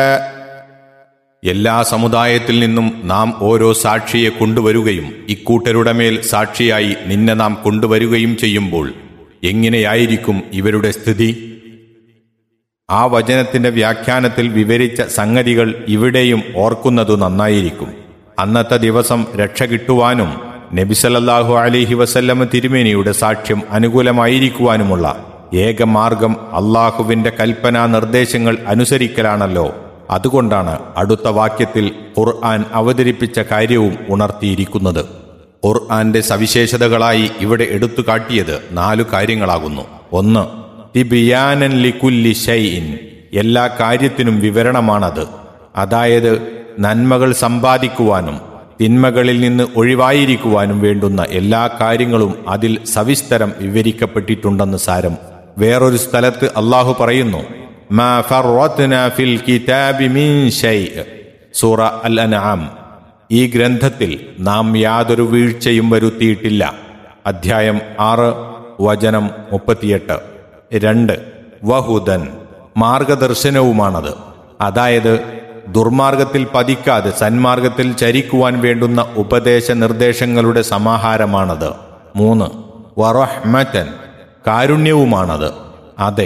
എല്ലാ സമുദായത്തിൽ നിന്നും നാം ഓരോ സാക്ഷിയെ കൊണ്ടുവരുകയും ഇക്കൂട്ടരുടെ മേൽ സാക്ഷിയായി നിന്നെ നാം കൊണ്ടുവരുകയും ചെയ്യുമ്പോൾ എങ്ങനെയായിരിക്കും ഇവരുടെ സ്ഥിതി ആ വചനത്തിന്റെ വ്യാഖ്യാനത്തിൽ വിവരിച്ച സംഗതികൾ ഇവിടെയും ഓർക്കുന്നതു നന്നായിരിക്കും അന്നത്തെ ദിവസം രക്ഷ കിട്ടുവാനും നബിസലല്ലാഹു അലിഹി വസല്ലമ തിരുമേനിയുടെ സാക്ഷ്യം അനുകൂലമായിരിക്കുവാനുമുള്ള ഏക മാർഗം അള്ളാഹുവിന്റെ കൽപ്പനാ നിർദ്ദേശങ്ങൾ അനുസരിക്കലാണല്ലോ അതുകൊണ്ടാണ് അടുത്ത വാക്യത്തിൽ ഖുർആൻ അവതരിപ്പിച്ച കാര്യവും ഉണർത്തിയിരിക്കുന്നത് ഖുർആന്റെ സവിശേഷതകളായി ഇവിടെ എടുത്തു കാട്ടിയത് നാലു കാര്യങ്ങളാകുന്നു ഒന്ന് തിബിയാനൻ ലിക്കുല്ലി ഷൈഇൻ എല്ലാ കാര്യത്തിനും വിവരണമാണത് അതായത് നന്മകൾ സമ്പാദിക്കുവാനും തിന്മകളിൽ നിന്ന് ഒഴിവായിരിക്കുവാനും വേണ്ടുന്ന എല്ലാ കാര്യങ്ങളും അതിൽ സവിസ്തരം വിവരിക്കപ്പെട്ടിട്ടുണ്ടെന്ന് സാരം വേറൊരു സ്ഥലത്ത് അള്ളാഹു പറയുന്നു മാ ഫർറത്ന ഫിൽ കിതാബി മിൻ ഷൈഅ് സൂറ അൽ അൻആം ഈ ഗ്രന്ഥത്തിൽ നാം യാതൊരു വീഴ്ചയും വരുത്തിയിട്ടില്ല അധ്യായം ആറ് വചനം മുപ്പത്തിയെട്ട് രണ്ട് വഹുദൻ മാർഗദർശനവുമാണത് അതായത് ദുർമാർഗത്തിൽ പതിക്കാതെ സന്മാർഗത്തിൽ ചരിക്കുവാൻ വേണ്ടുന്ന ഉപദേശ നിർദ്ദേശങ്ങളുടെ സമാഹാരമാണത് മൂന്ന് വറഹ്മറ്റൻ കാരുണ്യവുമാണത് അതെ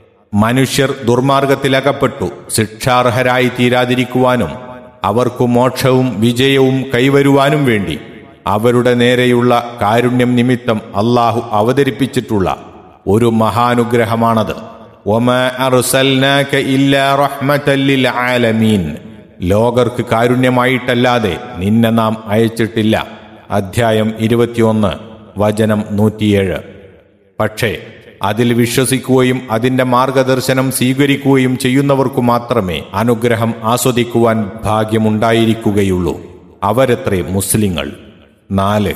മനുഷ്യർ ദുർമാർഗത്തിലകപ്പെട്ടു ശിക്ഷാർഹരായി തീരാതിരിക്കുവാനും അവർക്കു മോക്ഷവും വിജയവും കൈവരുവാനും വേണ്ടി അവരുടെ നേരെയുള്ള കാരുണ്യം നിമിത്തം അള്ളാഹു അവതരിപ്പിച്ചിട്ടുള്ള ഒരു മഹാനുഗ്രഹമാണത് ഒമാ അർസൽനാക ഇല്ലാ റഹ്മത്തൻ ലിൽ ആലമീൻ ലോകർക്ക് കാരുണ്യമായിട്ടല്ലാതെ നിന്നെ നാം അയച്ചിട്ടില്ല അധ്യായം ഇരുപത്തിയൊന്ന് വചനം നൂറ്റിയേഴ് പക്ഷേ അതിൽ വിശ്വസിക്കുകയും അതിന്റെ മാർഗദർശനം സ്വീകരിക്കുകയും ചെയ്യുന്നവർക്കു മാത്രമേ അനുഗ്രഹം ആസ്വദിക്കുവാൻ ഭാഗ്യമുണ്ടായിരിക്കുകയുള്ളൂ അവരത്രേ മുസ്ലിങ്ങൾ നാല്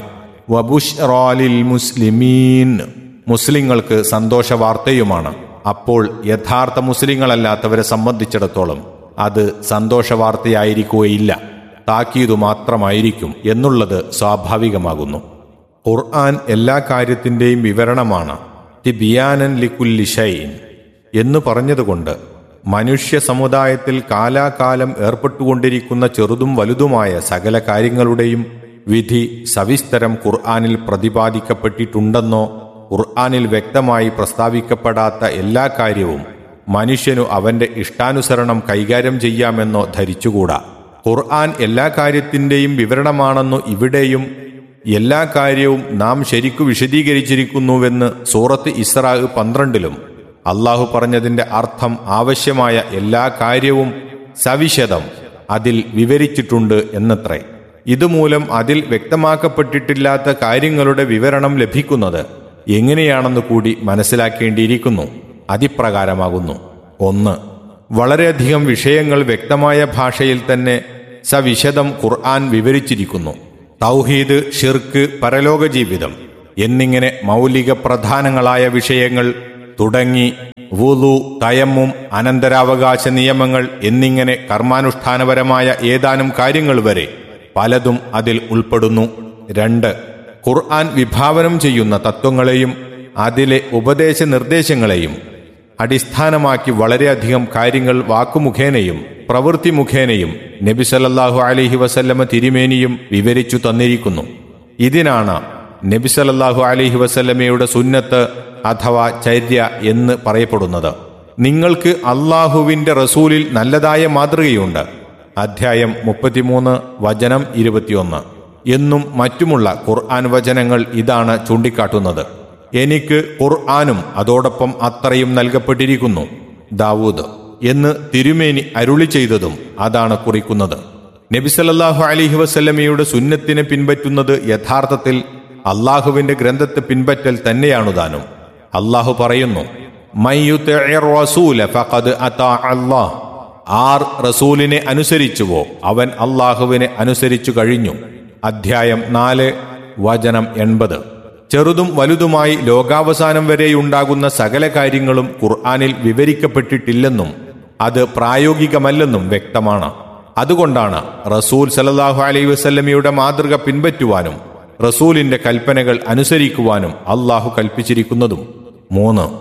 വബുഷ്റാലിൽ മുസ്ലിമീൻ മുസ്ലിങ്ങൾക്ക് സന്തോഷ വാർത്തയുമാണ് അപ്പോൾ യഥാർത്ഥ മുസ്ലിങ്ങളല്ലാത്തവരെ സംബന്ധിച്ചിടത്തോളം അത് സന്തോഷ വാർത്തയായിരിക്കുകയില്ല താക്കീതു മാത്രമായിരിക്കും എന്നുള്ളത് സ്വാഭാവികമാകുന്നു ഖുർആൻ എല്ലാ കാര്യത്തിൻ്റെയും വിവരണമാണ് തിബിയാനൻ ലിക്കുല്ലി ഷൈൻ എന്ന് പറഞ്ഞതുകൊണ്ട് മനുഷ്യ സമുദായത്തിൽ കാലാകാലം ഏർപ്പെട്ടുകൊണ്ടിരിക്കുന്ന ചെറുതും വലുതുമായ സകല കാര്യങ്ങളുടെയും വിധി സവിസ്തരം ഖുർആനിൽ പ്രതിപാദിക്കപ്പെട്ടിട്ടുണ്ടെന്നോ ഖുർആനിൽ വ്യക്തമായി പ്രസ്താവിക്കപ്പെടാത്ത എല്ലാ കാര്യവും മനുഷ്യനു അവന്റെ ഇഷ്ടാനുസരണം കൈകാര്യം ചെയ്യാമെന്നോ ധരിച്ചുകൂടാ ഖുർആൻ എല്ലാ കാര്യത്തിൻ്റെയും വിവരണമാണെന്നു ഇവിടെയും എല്ലാ കാര്യവും നാം ശരിക്കു വിശദീകരിച്ചിരിക്കുന്നുവെന്ന് സൂറത്ത് ഇസ്രാ പന്ത്രണ്ടിലും അള്ളാഹു പറഞ്ഞതിന്റെ അർത്ഥം ആവശ്യമായ എല്ലാ കാര്യവും സവിശദം അതിൽ വിവരിച്ചിട്ടുണ്ട് എന്നത്രേ ഇതുമൂലം അതിൽ വ്യക്തമാക്കപ്പെട്ടിട്ടില്ലാത്ത കാര്യങ്ങളുടെ വിവരണം ലഭിക്കുന്നത് എങ്ങനെയാണെന്ന് കൂടി മനസ്സിലാക്കേണ്ടിയിരിക്കുന്നു അതിപ്രകാരമാകുന്നു ഒന്ന് വളരെയധികം വിഷയങ്ങൾ വ്യക്തമായ ഭാഷയിൽ തന്നെ സവിശദം ഖുർആൻ വിവരിച്ചിരിക്കുന്നു തൗഹീദ് ഷിർക്ക് പരലോക ജീവിതം എന്നിങ്ങനെ മൗലിക പ്രധാനങ്ങളായ വിഷയങ്ങൾ തുടങ്ങി വുളു തയമ്മും അനന്തരാവകാശ നിയമങ്ങൾ എന്നിങ്ങനെ കർമാനുഷ്ഠാനപരമായ ഏതാനും കാര്യങ്ങൾ വരെ പലതും അതിൽ ഉൾപ്പെടുന്നു രണ്ട് ഖുർആൻ വിഭാവനം ചെയ്യുന്ന തത്വങ്ങളെയും അതിലെ ഉപദേശ നിർദ്ദേശങ്ങളെയും അടിസ്ഥാനമാക്കി വളരെയധികം കാര്യങ്ങൾ വാക്കുമുഖേനയും പ്രവൃത്തി മുഖേനയും നബി സല്ലല്ലാഹു അലൈഹി വസല്ലമ തിരുമേനിയും വിവരിച്ചു തന്നിരിക്കുന്നു ഇതിനാണ് നബി സല്ലല്ലാഹു അലൈഹി വസല്ലമയുടെ സുന്നത്ത് അഥവാ ചര്യ എന്ന് പറയപ്പെടുന്നത് നിങ്ങൾക്ക് അള്ളാഹുവിന്റെ റസൂലിൽ നല്ലതായ മാതൃകയുണ്ട് അധ്യായം മുപ്പത്തിമൂന്ന് വചനം ഇരുപത്തിയൊന്ന് എന്നും മറ്റുമുള്ള ഖുർആൻ വചനങ്ങൾ ഇതാണ് ചൂണ്ടിക്കാട്ടുന്നത് എനിക്ക് ഖുർആാനും അതോടൊപ്പം അത്രയും നൽകപ്പെട്ടിരിക്കുന്നു ദാവൂദ് എന്ന് തിരുമേനി അരുളി ചെയ്തതും അതാണ് കുറിക്കുന്നത് നബിസലല്ലാഹു അലിഹി വസല്ലമയുടെ സുന്നത്തിനെ പിൻപറ്റുന്നത് യഥാർത്ഥത്തിൽ അള്ളാഹുവിന്റെ ഗ്രന്ഥത്തെ പിൻപറ്റൽ തന്നെയാണു താനും അള്ളാഹു പറയുന്നു ആർ റസൂലിനെ അനുസരിച്ചുവോ അവൻ അള്ളാഹുവിനെ അനുസരിച്ചു കഴിഞ്ഞു അധ്യായം നാല് വചനം എൺപത് ചെറുതും വലുതുമായി ലോകാവസാനം വരെയുണ്ടാകുന്ന സകല കാര്യങ്ങളും ഖുർആാനിൽ വിവരിക്കപ്പെട്ടിട്ടില്ലെന്നും അത് പ്രായോഗികമല്ലെന്നും വ്യക്തമാണ് അതുകൊണ്ടാണ് റസൂൽ സലല്ലാഹു അലൈ വസല്ലമയുടെ മാതൃക പിൻപറ്റുവാനും റസൂലിന്റെ കൽപ്പനകൾ അനുസരിക്കുവാനും അള്ളാഹു കൽപ്പിച്ചിരിക്കുന്നതും മൂന്ന്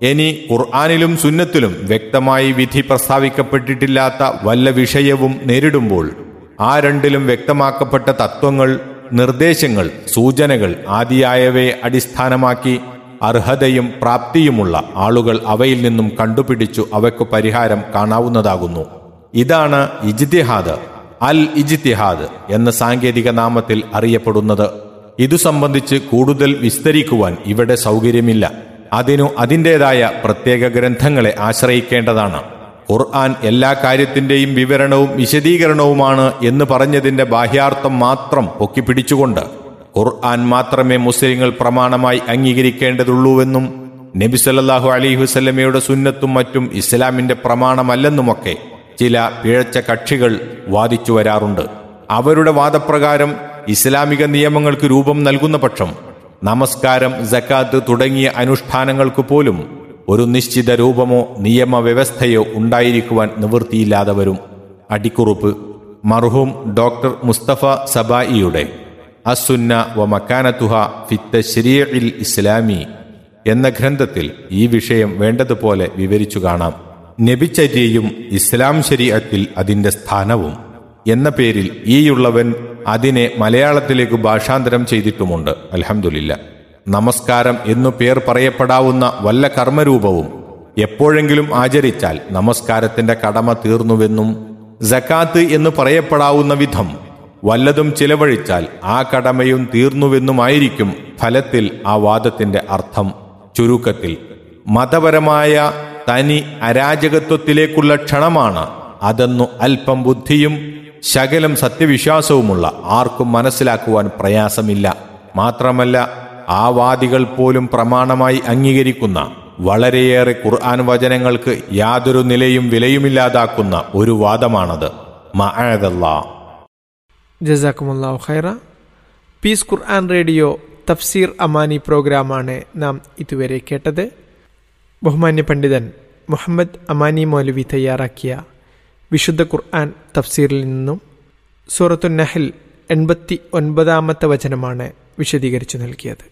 ഇനി ഖുർആാനിലും സുന്നത്തിലും വ്യക്തമായി വിധി പ്രസ്താവിക്കപ്പെട്ടിട്ടില്ലാത്ത വല്ല വിഷയവും നേരിടുമ്പോൾ ആ രണ്ടിലും വ്യക്തമാക്കപ്പെട്ട തത്വങ്ങൾ നിർദ്ദേശങ്ങൾ സൂചനകൾ ആദിയായവയെ അടിസ്ഥാനമാക്കി അർഹതയും പ്രാപ്തിയുമുള്ള ആളുകൾ അവയിൽ നിന്നും കണ്ടുപിടിച്ചു അവയ്ക്കു പരിഹാരം കാണാവുന്നതാകുന്നു ഇതാണ് ഇജ്തിഹാദ് അൽ ഇജ്തിഹാദ് എന്ന സാങ്കേതിക നാമത്തിൽ അറിയപ്പെടുന്നത് ഇതു സംബന്ധിച്ച് കൂടുതൽ വിസ്തരിക്കുവാൻ ഇവിടെ സൗകര്യമില്ല അതിനു അതിൻ്റെതായ പ്രത്യേക ഗ്രന്ഥങ്ങളെ ആശ്രയിക്കേണ്ടതാണ് ഖുർആൻ എല്ലാ കാര്യത്തിന്റെയും വിവരണവും വിശദീകരണവുമാണ് എന്ന് പറഞ്ഞതിന്റെ ബാഹ്യാർത്ഥം മാത്രം പൊക്കിപ്പിടിച്ചുകൊണ്ട് ഖുർആൻ മാത്രമേ മുസ്ലിങ്ങൾ പ്രമാണമായി അംഗീകരിക്കേണ്ടതുള്ളൂവെന്നും നബി സല്ലല്ലാഹു അലൈഹി വസല്ലമയുടെ സുന്നത്തും മറ്റും ഇസ്ലാമിന്റെ പ്രമാണമല്ലെന്നുമൊക്കെ ചില പിഴച്ച കക്ഷികൾ വാദിച്ചു വരാറുണ്ട് അവരുടെ വാദപ്രകാരം ഇസ്ലാമിക നിയമങ്ങൾക്ക് രൂപം നൽകുന്ന പക്ഷം നമസ്കാരം ജക്കാത്ത് തുടങ്ങിയ അനുഷ്ഠാനങ്ങൾക്ക് പോലും ഒരു നിശ്ചിത രൂപമോ നിയമവ്യവസ്ഥയോ ഉണ്ടായിരിക്കുവാൻ നിവൃത്തിയില്ലാതെ വരും അടിക്കുറുപ്പ് മർഹൂം ഡോക്ടർ മുസ്തഫ സബായിയുടെ അസുന്ന വ മക്കാനത്തുഹ ഫിത്ത ശരീഇൽ ഇസ്ലാമി എന്ന ഗ്രന്ഥത്തിൽ ഈ വിഷയം വേണ്ടതുപോലെ വിവരിച്ചു കാണാം നബിചര്യയും ഇസ്ലാം ശരീഅത്തിൽ അതിന്റെ സ്ഥാനവും എന്ന പേരിൽ ഈയുള്ളവൻ അതിനെ മലയാളത്തിലേക്ക് ഭാഷാന്തരം ചെയ്തിട്ടുമുണ്ട് അൽഹംദുലില്ല നമസ്കാരം എന്നു പേർ പറയപ്പെടാവുന്ന വല്ല കർമ്മരൂപവും എപ്പോഴെങ്കിലും ആചരിച്ചാൽ നമസ്കാരത്തിന്റെ കടമ തീർന്നുവെന്നും ജക്കാത്ത് എന്ന് പറയപ്പെടാവുന്ന വിധം വല്ലതും ചിലവഴിച്ചാൽ ആ കടമയും തീർന്നുവെന്നുമായിരിക്കും ഫലത്തിൽ ആ വാദത്തിന്റെ അർത്ഥം ചുരുക്കത്തിൽ മതപരമായ തനി അരാജകത്വത്തിലേക്കുള്ള ക്ഷണമാണ് അതെന്നു അല്പം ബുദ്ധിയും ശകലം സത്യവിശ്വാസവുമുള്ള ആർക്കും മനസ്സിലാക്കുവാൻ പ്രയാസമില്ല മാത്രമല്ല ആ വാദികൾ പോലും പ്രമാണമായി അംഗീകരിക്കുന്ന വളരെയേറെ ഖുർആൻ വചനങ്ങൾക്ക് യാതൊരു നിലയും വിലയുമില്ലാതാക്കുന്ന ഒരു വാദമാണത് മഅദല്ലാ ജസാക്കുമുല്ലാഹു ഖൈറ പീസ് ഖുർആൻ റേഡിയോ തഫ്സീർ അമാനി പ്രോഗ്രാമാണ് നാം ഇതുവരെ കേട്ടത് ബഹുമാന്യ പണ്ഡിതൻ മുഹമ്മദ് അമാനി മൗലവി തയ്യാറാക്കിയ വിശുദ്ധ ഖുർആൻ തഫ്സീറിൽ നിന്നും സൂറത്തു നഹൽ എൺപത്തി ഒൻപതാമത്തെ വചനമാണ് വിശദീകരിച്ചു നൽകിയത്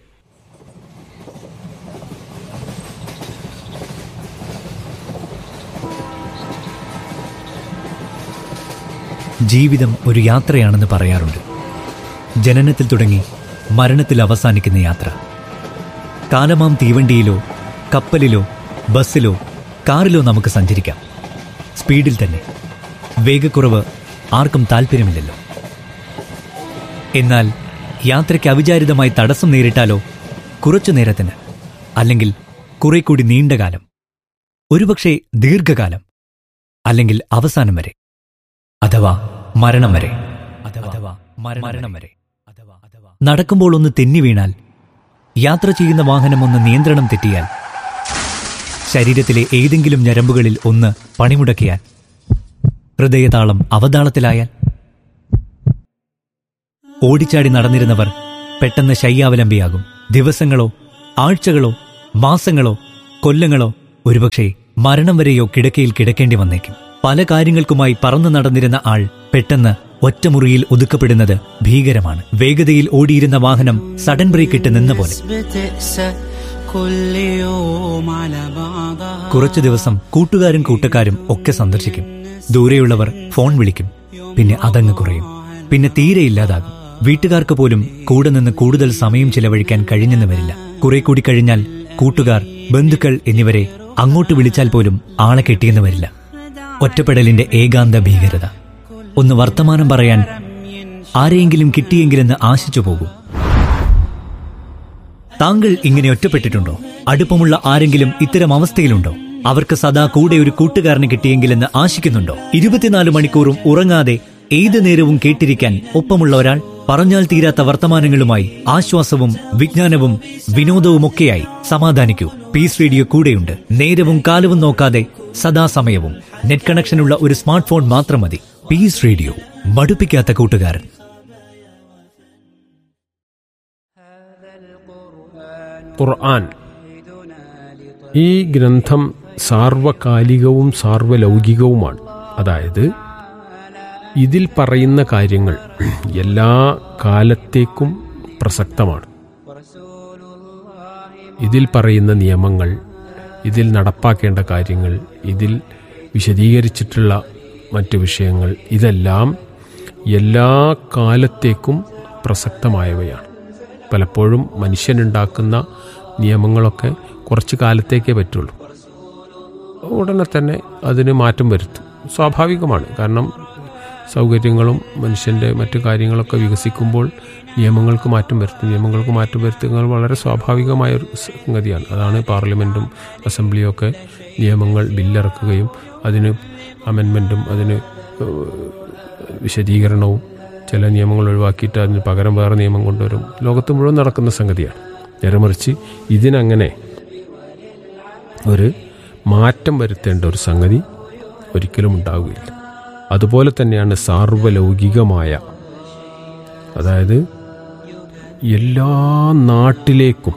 ജീവിതം ഒരു യാത്രയാണെന്ന് പറയാറുണ്ട് ജനനത്തിൽ തുടങ്ങി മരണത്തിൽ അവസാനിക്കുന്ന യാത്ര കാലമാം തീവണ്ടിയിലോ കപ്പലിലോ ബസ്സിലോ കാറിലോ നമുക്ക് സഞ്ചരിക്കാം സ്പീഡിൽ തന്നെ വേഗക്കുറവ് ആർക്കും താല്പര്യമില്ലല്ലോ എന്നാൽ യാത്രയ്ക്ക് അവിചാരിതമായി തടസ്സം നേരിട്ടാലോ കുറച്ചു നേരത്തിന് അല്ലെങ്കിൽ കുറെ കൂടി നീണ്ടകാലം ഒരുപക്ഷെ ദീർഘകാലം അല്ലെങ്കിൽ അവസാനം വരെ അഥവാ മരണം വരെ അഥവാ മരണം വരെ നടക്കുമ്പോൾ ഒന്ന് തെന്നി വീണാൽ യാത്ര ചെയ്യുന്ന വാഹനം ഒന്ന് നിയന്ത്രണം തെറ്റിയാൽ ശരീരത്തിലെ ഏതെങ്കിലും ഞരമ്പുകളിൽ ഒന്ന് പണിമുടക്കിയാൽ ഹൃദയതാളം അവതാളത്തിലായാൽ ഓടിച്ചാടി നടന്നിരുന്നവർ പെട്ടെന്ന് ശയ്യാവലംബിയാകും ദിവസങ്ങളോ ആഴ്ചകളോ മാസങ്ങളോ കൊല്ലങ്ങളോ ഒരുപക്ഷെ മരണം വരെയോ കിടക്കയിൽ കിടക്കേണ്ടി വന്നേക്കും പല കാര്യങ്ങൾക്കുമായി പറന്നു നടന്നിരുന്ന ആൾ പെട്ടെന്ന് ഒറ്റമുറിയിൽ ഒതുക്കപ്പെടുന്നത് ഭീകരമാണ് വേഗതയിൽ ഓടിയിരുന്ന വാഹനം സഡൻ ബ്രേക്ക് ഇട്ട് നിന്ന പോലെ بتقسى كل يوم على بعضها കുറച്ചു ദിവസം കൂട്ടുകാരും കൂട്ടക്കാരും ഒക്കെ സന്ദർശിക്കും ദൂരെയുള്ളവർ ഫോൺ വിളിക്കും പിന്നെ അതങ്ങ് കുറയും പിന്നെ തീരെ ഇല്ലാതാകും വീട്ടുകാർക്ക് പോലും കൂടെ നിന്ന് കൂടുതൽ സമയം ചിലവഴിക്കാൻ കഴിഞ്ഞെന്ന് വരില്ല കുറെ കൂടി കഴിഞ്ഞാൽ കൂട്ടുകാർ ബന്ധുക്കൾ എന്നിവരെ അങ്ങോട്ട് വിളിച്ചാൽ പോലും ആളെ കിട്ടിയെന്ന് വരില്ല ഒറ്റപ്പെടലിന്റെ ഏകാന്ത ഭീകരത ഒന്ന് വർത്തമാനം പറയാൻ ആരെയെങ്കിലും കിട്ടിയെങ്കിലെന്ന് ആശിച്ചു പോകും താങ്കൾ ഇങ്ങനെ ഒറ്റപ്പെട്ടിട്ടുണ്ടോ അടുപ്പമുള്ള ആരെങ്കിലും ഇത്തരം അവസ്ഥയിലുണ്ടോ അവർക്ക് സദാ കൂടെ ഒരു കൂട്ടുകാരനെ കിട്ടിയെങ്കിലെന്ന് ആശിക്കുന്നുണ്ടോ ഇരുപത്തിനാല് മണിക്കൂറും ഉറങ്ങാതെ ഏത് നേരവും കേട്ടിരിക്കാൻ ഒപ്പമുള്ള ഒരാൾ പറഞ്ഞാൽ തീരാത്ത വർത്തമാനങ്ങളുമായി ആശ്വാസവും വിജ്ഞാനവും വിനോദവുമൊക്കെയായി സമാധാനിക്കൂ പീസ് റേഡിയോ കൂടെയുണ്ട് നേരവും കാലവും നോക്കാതെ സദാസമയവും നെറ്റ് കണക്ഷനുള്ള ഒരു സ്മാർട്ട് ഫോൺ മാത്രം മതി പീസ് റേഡിയോ മടുപ്പിക്കാത്ത കൂട്ടുകാരൻ ഖുർആൻ ഈ ഗ്രന്ഥം സാർവകാലികവും സാർവലൗകികവുമാണ് അതായത് ഇതിൽ പറയുന്ന കാര്യങ്ങൾ എല്ലാ കാലത്തേക്കും പ്രസക്തമാണ് ഇതിൽ പറയുന്ന നിയമങ്ങൾ ഇതിൽ നടപ്പാക്കേണ്ട കാര്യങ്ങൾ ഇതിൽ വിശദീകരിച്ചിട്ടുള്ള മറ്റ് വിഷയങ്ങൾ ഇതെല്ലാം എല്ലാ കാലത്തേക്കും പ്രസക്തമായവയാണ് പലപ്പോഴും മനുഷ്യനുണ്ടാക്കുന്ന നിയമങ്ങളൊക്കെ കുറച്ച് കാലത്തേക്കേ പറ്റുള്ളൂ ഉടനെ തന്നെ അതിന് മാറ്റം വരുത്തും സ്വാഭാവികമാണ് കാരണം സൗകര്യങ്ങളും മനുഷ്യൻ്റെ മറ്റു കാര്യങ്ങളൊക്കെ വികസിക്കുമ്പോൾ നിയമങ്ങൾക്ക് മാറ്റം വരുത്തും നിയമങ്ങൾക്ക് മാറ്റം വരുത്തുന്നത് വളരെ സ്വാഭാവികമായ ഒരു സംഗതിയാണ് അതാണ് പാർലമെൻറ്റും അസംബ്ലിയും ഒക്കെ നിയമങ്ങൾ ബില്ലിറക്കുകയും അതിന് അമെൻമെൻറ്റും അതിന് ഏഹ്, വിശദീകരണവും ചില നിയമങ്ങൾ ഒഴിവാക്കിയിട്ട് അതിന് പകരം വേറെ നിയമം കൊണ്ടുവരും ലോകത്ത് മുഴുവൻ നടക്കുന്ന സംഗതിയാണ് നേരെ മറിച്ച് ഇതിനങ്ങനെ ഒരു മാറ്റം വരുത്തേണ്ട ഒരു സംഗതി ഒരിക്കലും ഉണ്ടാവുകയില്ല അതുപോലെ തന്നെയാണ് സാർവലൗകികമായ അതായത് എല്ലാ നാട്ടിലേക്കും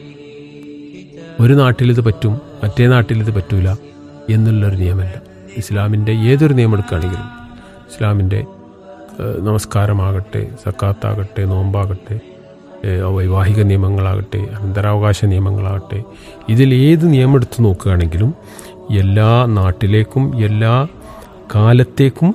ഒരു നാട്ടിലിത് പറ്റും മറ്റേ നാട്ടിലിത് പറ്റൂല എന്നുള്ളൊരു നിയമമല്ല ഇസ്ലാമിൻ്റെ ഏതൊരു നിയമം എടുക്കുകയാണെങ്കിലും ഇസ്ലാമിൻ്റെ ഏഹ്, നമസ്കാരമാകട്ടെ സക്കാത്താകട്ടെ നോമ്പാകട്ടെ ഏഹ്, വൈവാഹിക നിയമങ്ങളാകട്ടെ അനന്തരാവകാശ നിയമങ്ങളാകട്ടെ ഇതിൽ ഏത് നിയമം എടുത്തു നോക്കുകയാണെങ്കിലും എല്ലാ നാട്ടിലേക്കും എല്ലാ കാലത്തേക്കും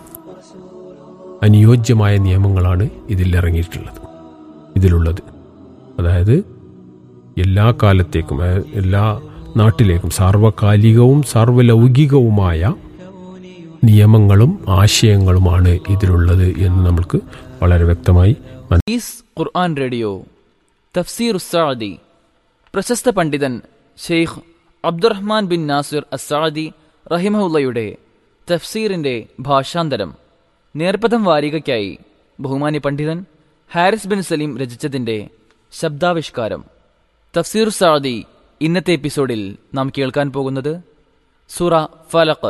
അനുയോജ്യമായ നിയമങ്ങളാണ് ഇതിൽ ഇറങ്ങിയിട്ടുള്ളത് ഇതിലുള്ളത് അതായത് എല്ലാ കാലത്തേക്കും അതായത് എല്ലാ നാട്ടിലേക്കും സാർവകാലികവും സാർവലൗകികവുമായ നിയമങ്ങളും ആശയങ്ങളുമാണ് ഇതിലുള്ളത് എന്ന് നമുക്ക് വളരെ വ്യക്തമായി മനസ്സിലാക്കാം ഈസ് ഖുർആൻ റേഡിയോ തഫ്സീർ ഉസ്സാദി പ്രശസ്ത പണ്ഡിതൻ ഷെയ്ഖ് അബ്ദുറഹ്മാൻ ബിൻ നാസിർ അസാദി റഹിമഹുല്ലയുടെ തഫ്സീറിന്റെ ഭാഷാന്തരം നേർപ്പദം വാരികയ്ക്കായി ബഹുമാന്യ പണ്ഡിതൻ ഹാരിസ് ബിൻ സലീം രചിച്ചതിന്റെ ശബ്ദാവിഷ്കാരം തഫ്സീർ സാദി ഇന്നത്തെ എപ്പിസോഡിൽ നാം കേൾക്കാൻ പോകുന്നത് സുറ ഫലഖ്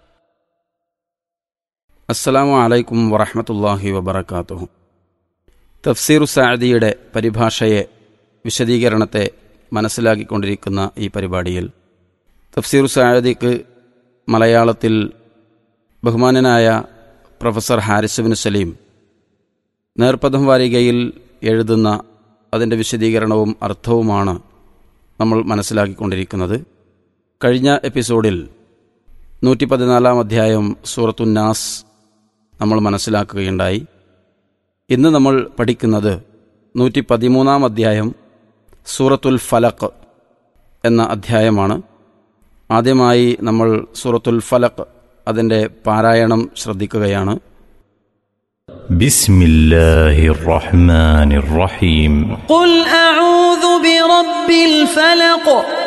അസ്സലാമു അലൈക്കും വറഹമത്തല്ലാഹി വബർക്കാത്തുഹു തഫ്സീറു സാദിയുടെ പരിഭാഷയെ വിശദീകരണത്തെ മനസ്സിലാക്കിക്കൊണ്ടിരിക്കുന്ന ഈ പരിപാടിയിൽ തഫ്സീറു സാദിക്ക് മലയാളത്തിൽ ബഹുമാനനായ പ്രൊഫസർ ഹാരിസുബിൻ സലീം നേർപ്പദം വാരികയിൽ എഴുതുന്ന അതിൻ്റെ വിശദീകരണവും അർത്ഥവുമാണ് നമ്മൾ മനസ്സിലാക്കിക്കൊണ്ടിരിക്കുന്നത് കഴിഞ്ഞ എപ്പിസോഡിൽ നൂറ്റി പതിനാലാം അധ്യായം സൂറത്തുന്നാസ് നമ്മൾ മനസ്സിലാക്കുകയുണ്ടായി ഇന്ന് നമ്മൾ പഠിക്കുന്നത് നൂറ്റി പതിമൂന്നാം അധ്യായം സൂറത്തുൽ ഫലഖ് എന്ന അധ്യായമാണ് ആദ്യമായി നമ്മൾ സൂറത്തുൽ ഫലഖ് അതിൻ്റെ പാരായണം ശ്രദ്ധിക്കുകയാണ് بسم الله الرحمن الرحيم قل أعوذ برب الفلق